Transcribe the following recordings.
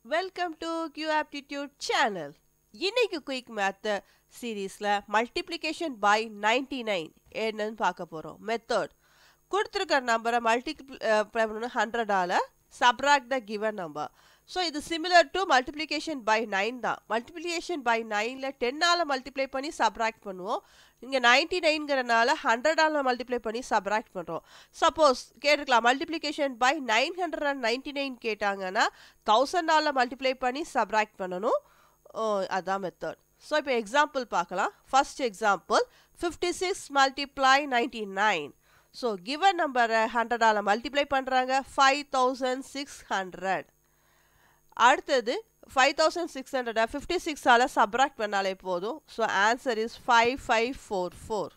welcome to Q aptitude channel இன்னைக்கு quick math சீரீஸில் multiplication by ninety nine என்னன்னு பார்க்க போகிறோம் மெத்தட் கொடுத்துருக்க நம்பரை மல்டி பண்ணணும் ஹண்ட்ரடால் subtract the given number so இது similar to multiplication by nine தான் மல்டிப்ளிகேஷன் பை நைனில் டென்னால் மல்டிப்ளை பண்ணி சப்ராக்ட் பண்ணுவோம் இங்கே நைன்டி நைன்கிறனால ஹண்ட்ரடால் மல்டிப்ளை பண்ணி சப்ராக்ட் பண்ணுறோம் சப்போஸ் கேட்டுக்கலாம் multiplication by nine hundred and ninety nine கேட்டாங்கன்னா தௌசண்டால் மல்டிப்ளை பண்ணி சப்ராக்ட் பண்ணணும் ஓ, அதான் மெத்தட் ஸோ இப்போ எக்ஸாம்பிள் பார்க்கலாம் first example fifty six multiply ninety nine so given நம்பரை ஹண்ட்ரடால் மல்டிப்ளை பண்ணுறாங்க ஃபைவ் தௌசண்ட் சிக்ஸ் ஹண்ட்ரட் அடுத்தது ஃபைவ் தௌசண்ட் சிக்ஸ் ஹண்ட்ரடை ஃபிஃப்டி சிக்ஸால் சப்ராக்ட் பண்ணாலே போதும் so answer is five five four four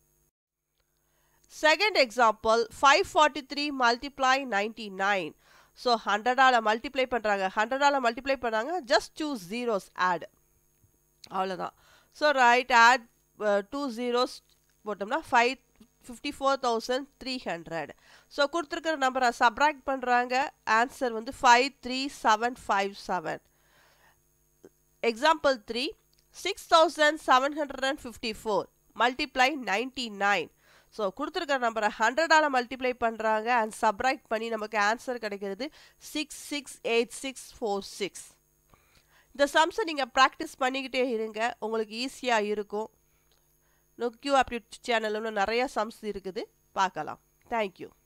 second example five forty three multiply ninety nine so ஹண்ட்ரடால் multiply பண்ணுறாங்க ஹண்ட்ரடால் மல்டிப்ளை பண்ணாங்க ஜஸ்ட் டூ ஜீரோஸ் ஆட் அவ்வளோதான் so right add two zeros போட்டோம்னா five fifty four thousand three hundred so கொடுத்துருக்கிற நம்பரை subtract பண்ணுறாங்க answer வந்து five three seven five seven example three six thousand seven hundred and fifty four multiply ninety nine so கொடுத்துருக்கிற நம்பரை ஹண்ட்ரடால் multiply பண்ணுறாங்க and subtract பண்ணி நமக்கு ஆன்சர் கிடைக்கிறது six six eight six four six இந்த சம்ஸை நீங்கள் ப்ராக்டிஸ் பண்ணிக்கிட்டே இருங்க உங்களுக்கு ஈஸியாக இருக்கும் நொக்யூ அப்படி சேனல் இன்னும் நிறையா சம்ஸ் இருக்குது பார்க்கலாம் தேங்க்யூ